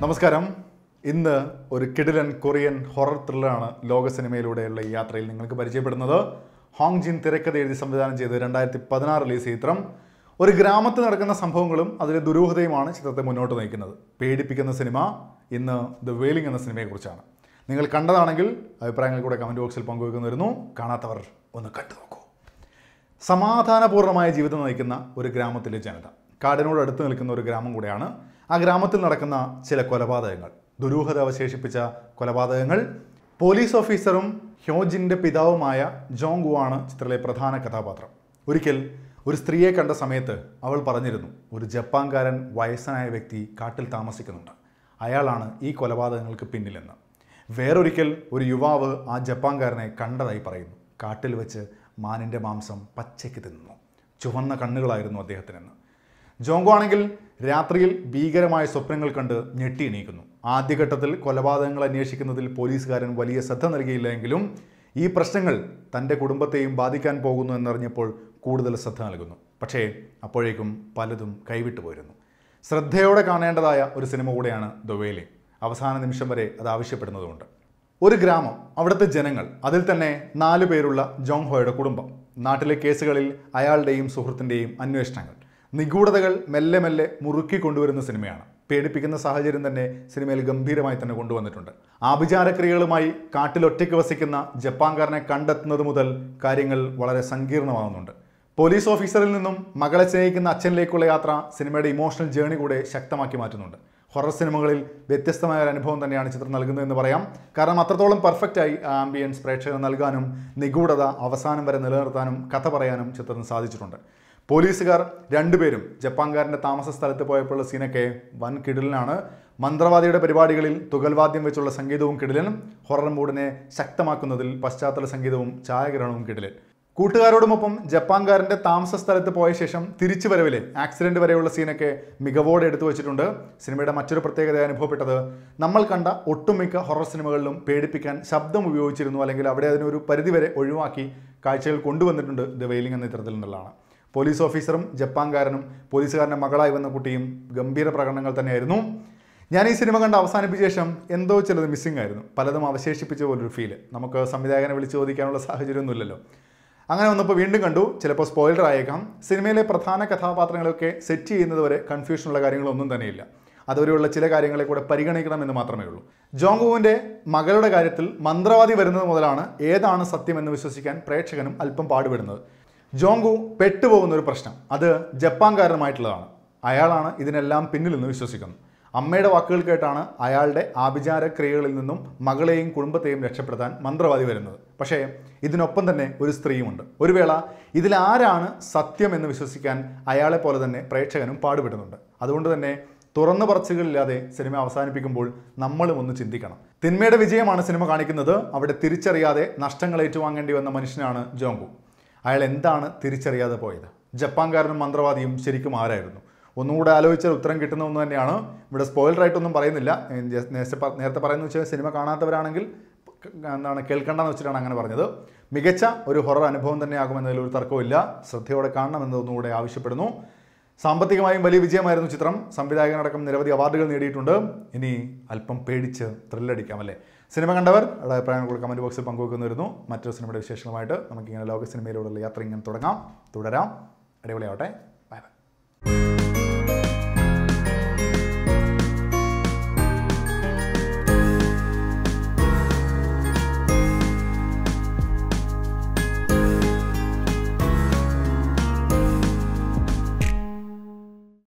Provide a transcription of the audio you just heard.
നമസ്കാരം ഇന്ന് ഒരു കിടിലൻ കൊറിയൻ ഹൊറർ ത്രില്ലറാണ് ലോക സിനിമയിലൂടെയുള്ള ഈ യാത്രയിൽ നിങ്ങൾക്ക് പരിചയപ്പെടുന്നത് ഹോങ് ജിൻ തിരക്കഥ എഴുതി സംവിധാനം ചെയ്ത് രണ്ടായിരത്തി പതിനാറ് റിലീസ് ചെയ്ത ചിത്രം ഒരു ഗ്രാമത്തിൽ നടക്കുന്ന സംഭവങ്ങളും അതിലെ ദുരൂഹതയുമാണ് ചിത്രത്തെ മുന്നോട്ട് നയിക്കുന്നത് പേടിപ്പിക്കുന്ന സിനിമ ഇന്ന് ദ വെയിലിംഗ് എന്ന സിനിമയെക്കുറിച്ചാണ് നിങ്ങൾ കണ്ടതാണെങ്കിൽ അഭിപ്രായങ്ങൾ കൂടെ കമൻറ്റ് ബോക്സിൽ പങ്കുവെക്കുന്നു വരുന്നു കാണാത്തവർ ഒന്ന് കണ്ടു നോക്കൂ സമാധാനപൂർണ്ണമായ ജീവിതം നയിക്കുന്ന ഒരു ഗ്രാമത്തിലെ ജനത കാടിനോട് അടുത്ത് നിൽക്കുന്ന ഒരു ഗ്രാമം കൂടെയാണ് ആ ഗ്രാമത്തിൽ നടക്കുന്ന ചില കൊലപാതകങ്ങൾ ദുരൂഹത അവശേഷിപ്പിച്ച കൊലപാതകങ്ങൾ പോലീസ് ഓഫീസറും ഹ്യോജിൻ്റെ പിതാവുമായ ജോങ് ആണ് ചിത്രത്തിലെ പ്രധാന കഥാപാത്രം ഒരിക്കൽ ഒരു സ്ത്രീയെ കണ്ട സമയത്ത് അവൾ പറഞ്ഞിരുന്നു ഒരു ജപ്പാൻകാരൻ വയസ്സനായ വ്യക്തി കാട്ടിൽ താമസിക്കുന്നുണ്ട് അയാളാണ് ഈ കൊലപാതകങ്ങൾക്ക് പിന്നിലെന്ന് വേറൊരിക്കൽ ഒരു യുവാവ് ആ ജപ്പാൻകാരനെ കണ്ടതായി പറയുന്നു കാട്ടിൽ വെച്ച് മാനിൻ്റെ മാംസം പച്ചയ്ക്ക് തിന്നു ചുവന്ന കണ്ണുകളായിരുന്നു അദ്ദേഹത്തിനെന്ന് ജോങ്കോ ആണെങ്കിൽ രാത്രിയിൽ ഭീകരമായ സ്വപ്നങ്ങൾ കണ്ട് ഞെട്ടി എണീക്കുന്നു ആദ്യഘട്ടത്തിൽ കൊലപാതകങ്ങൾ അന്വേഷിക്കുന്നതിൽ പോലീസുകാരൻ വലിയ ശ്രദ്ധ നൽകിയില്ല എങ്കിലും ഈ പ്രശ്നങ്ങൾ തൻ്റെ കുടുംബത്തെയും ബാധിക്കാൻ പോകുന്നു എന്നറിഞ്ഞപ്പോൾ കൂടുതൽ ശ്രദ്ധ നൽകുന്നു പക്ഷേ അപ്പോഴേക്കും പലതും കൈവിട്ടു പോയിരുന്നു ശ്രദ്ധയോടെ കാണേണ്ടതായ ഒരു സിനിമ കൂടെയാണ് ദ വേലിംഗ് അവസാന നിമിഷം വരെ അത് ആവശ്യപ്പെടുന്നതുകൊണ്ട് ഒരു ഗ്രാമം അവിടുത്തെ ജനങ്ങൾ അതിൽ തന്നെ നാലു പേരുള്ള ജോങ് ഹോയുടെ കുടുംബം നാട്ടിലെ കേസുകളിൽ അയാളുടെയും സുഹൃത്തിൻ്റെയും അന്വേഷണങ്ങൾ നിഗൂഢതകൾ മെല്ലെ മെല്ലെ മുറുക്കി കൊണ്ടുവരുന്ന സിനിമയാണ് പേടിപ്പിക്കുന്ന സാഹചര്യം തന്നെ സിനിമയിൽ ഗംഭീരമായി തന്നെ കൊണ്ടുവന്നിട്ടുണ്ട് ആഭിചാരക്രിയകളുമായി കാട്ടിലൊറ്റയ്ക്ക് വസിക്കുന്ന ജപ്പാൻകാരനെ കണ്ടെത്തുന്നത് മുതൽ കാര്യങ്ങൾ വളരെ സങ്കീർണമാകുന്നുണ്ട് പോലീസ് ഓഫീസറിൽ നിന്നും മകളെ സ്നേഹിക്കുന്ന അച്ഛനിലേക്കുള്ള യാത്ര സിനിമയുടെ ഇമോഷണൽ ജേണി കൂടെ ശക്തമാക്കി മാറ്റുന്നുണ്ട് ഹൊറർ സിനിമകളിൽ വ്യത്യസ്തമായ ഒരു അനുഭവം തന്നെയാണ് ചിത്രം നൽകുന്നതെന്ന് പറയാം കാരണം അത്രത്തോളം പെർഫെക്റ്റായി ആംബിയൻസ് പ്രേക്ഷകർ നൽകാനും നിഗൂഢത അവസാനം വരെ നിലനിർത്താനും കഥ പറയാനും ചിത്രത്തിന് സാധിച്ചിട്ടുണ്ട് പോലീസുകാർ രണ്ടുപേരും ജപ്പാൻകാരൻ്റെ താമസ സ്ഥലത്ത് പോയപ്പോഴുള്ള സീനൊക്കെ വൻ കിടിലനാണ് മന്ത്രവാദിയുടെ പരിപാടികളിൽ തുകൽവാദ്യം വെച്ചുള്ള സംഗീതവും കിടിലൻ ഹൊറർ മൂഡിനെ ശക്തമാക്കുന്നതിൽ പശ്ചാത്തല സംഗീതവും ഛായാഗ്രഹണവും കിടിലൻ കൂട്ടുകാരോടുമൊപ്പം ജപ്പാൻകാരൻ്റെ താമസ സ്ഥലത്ത് പോയ ശേഷം തിരിച്ചു വരവിലെ ആക്സിഡന്റ് വരെയുള്ള സീനൊക്കെ മികവോടെ എടുത്തു വെച്ചിട്ടുണ്ട് സിനിമയുടെ മറ്റൊരു പ്രത്യേകത അനുഭവപ്പെട്ടത് നമ്മൾ കണ്ട ഒട്ടുമിക്ക ഹൊറർ സിനിമകളിലും പേടിപ്പിക്കാൻ ശബ്ദം ഉപയോഗിച്ചിരുന്നു അല്ലെങ്കിൽ അവിടെ അതിനൊരു പരിധിവരെ ഒഴിവാക്കി കാഴ്ചകൾ കൊണ്ടുവന്നിട്ടുണ്ട് ദ വെയിലിംഗ് എന്ന ചിത്രത്തിൽ നിന്നുള്ളതാണ് പോലീസ് ഓഫീസറും ജപ്പാൻകാരനും പോലീസുകാരൻ്റെ മകളായി വന്ന കുട്ടിയും ഗംഭീര പ്രകടനങ്ങൾ തന്നെയായിരുന്നു ഞാൻ ഈ സിനിമ കണ്ട് അവസാനിപ്പിച്ച ശേഷം എന്തോ ചിലത് മിസ്സിംഗ് ആയിരുന്നു പലതും അവശേഷിപ്പിച്ച പോലൊരു ഫീല് നമുക്ക് സംവിധായകനെ വിളിച്ച് ചോദിക്കാനുള്ള സാഹചര്യമൊന്നുമില്ലല്ലോ അങ്ങനെ വന്നപ്പോൾ വീണ്ടും കണ്ടു ചിലപ്പോൾ സ്പോയിലർ ആയേക്കാം സിനിമയിലെ പ്രധാന കഥാപാത്രങ്ങളൊക്കെ സെറ്റ് ചെയ്യുന്നത് വരെ കൺഫ്യൂഷനുള്ള കാര്യങ്ങളൊന്നും തന്നെയില്ല അതുവരെയുള്ള ചില കാര്യങ്ങളെ കൂടെ പരിഗണിക്കണമെന്ന് മാത്രമേ ഉള്ളൂ ജോങ്കുവിൻ്റെ മകളുടെ കാര്യത്തിൽ മന്ത്രവാദി വരുന്നത് മുതലാണ് ഏതാണ് സത്യമെന്ന് വിശ്വസിക്കാൻ പ്രേക്ഷകനും അല്പം പാടുപെടുന്നത് ജോങ്കു പെട്ടുപോകുന്ന ഒരു പ്രശ്നം അത് ജപ്പാൻകാരനുമായിട്ടുള്ളതാണ് അയാളാണ് ഇതിനെല്ലാം പിന്നിലെന്ന് വിശ്വസിക്കുന്നു അമ്മയുടെ വാക്കുകൾ കേട്ടാണ് അയാളുടെ ആഭിചാര ക്രിയകളിൽ നിന്നും മകളെയും കുടുംബത്തെയും രക്ഷപ്പെടുത്താൻ മന്ത്രവാദി വരുന്നത് പക്ഷേ ഇതിനൊപ്പം തന്നെ ഒരു സ്ത്രീയുമുണ്ട് ഒരു വേള ഇതിലാരാണ് സത്യം എന്ന് വിശ്വസിക്കാൻ അയാളെ പോലെ തന്നെ പ്രേക്ഷകനും പാടുപെടുന്നുണ്ട് അതുകൊണ്ട് തന്നെ തുറന്നു പറച്ചുകളില്ലാതെ സിനിമ അവസാനിപ്പിക്കുമ്പോൾ നമ്മളും ഒന്ന് ചിന്തിക്കണം തിന്മയുടെ വിജയമാണ് സിനിമ കാണിക്കുന്നത് അവിടെ തിരിച്ചറിയാതെ നഷ്ടങ്ങൾ ഏറ്റുവാങ്ങേണ്ടി വന്ന മനുഷ്യനാണ് ജോങ്കു അയാൾ എന്താണ് തിരിച്ചറിയാതെ പോയത് ജപ്പാൻകാരനും മന്ത്രവാദിയും ശരിക്കും ആരായിരുന്നു ഒന്നുകൂടെ ആലോചിച്ചാൽ ഉത്തരം കിട്ടുന്ന ഒന്ന് തന്നെയാണ് ഇവിടെ സ്പോയിലറായിട്ടൊന്നും പറയുന്നില്ല ഏ, ജസ്റ്റ് നേരത്തെ പ- നേരത്തെ പറയുന്നത് വെച്ചാൽ സിനിമ കാണാത്തവരാണെങ്കിൽ ക- എന്താണ് കേൾക്കേണ്ടെന്ന് വെച്ചിട്ടാണ് അങ്ങനെ പറഞ്ഞത് മികച്ച ഒരു ഹൊറർ അനുഭവം തന്നെയാകുമെന്നതിൽ ഒരു തർക്കവുമില്ല ശ്രദ്ധയോടെ കാണണമെന്ന് ഒന്നുകൂടെ ആവശ്യപ്പെടുന്നു സാമ്പത്തികമായും വലിയ വിജയമായിരുന്നു ചിത്രം സംവിധായകനടക്കം നിരവധി അവാർഡുകൾ നേടിയിട്ടുണ്ട് ഇനി അല്പം പേടിച്ച് ത്രില്ലടിക്കാം അല്ലേ സിനിമ കണ്ടവർ അവിടെ അഭിപ്രായങ്ങൾ കമൻറ്റ് ബോക്സിൽ പങ്കുവെക്കുന്നിരുന്നു മറ്റൊരു സിനിമയുടെ വിശേഷങ്ങളുമായിട്ട് നമുക്കിങ്ങനെ ലോക സിനിമയിലൂടെയുള്ള യാത്ര ഇങ്ങനെ തുടങ്ങാം തുടരാം അടിപൊളിയാവട്ടെ ബൈ ബൈ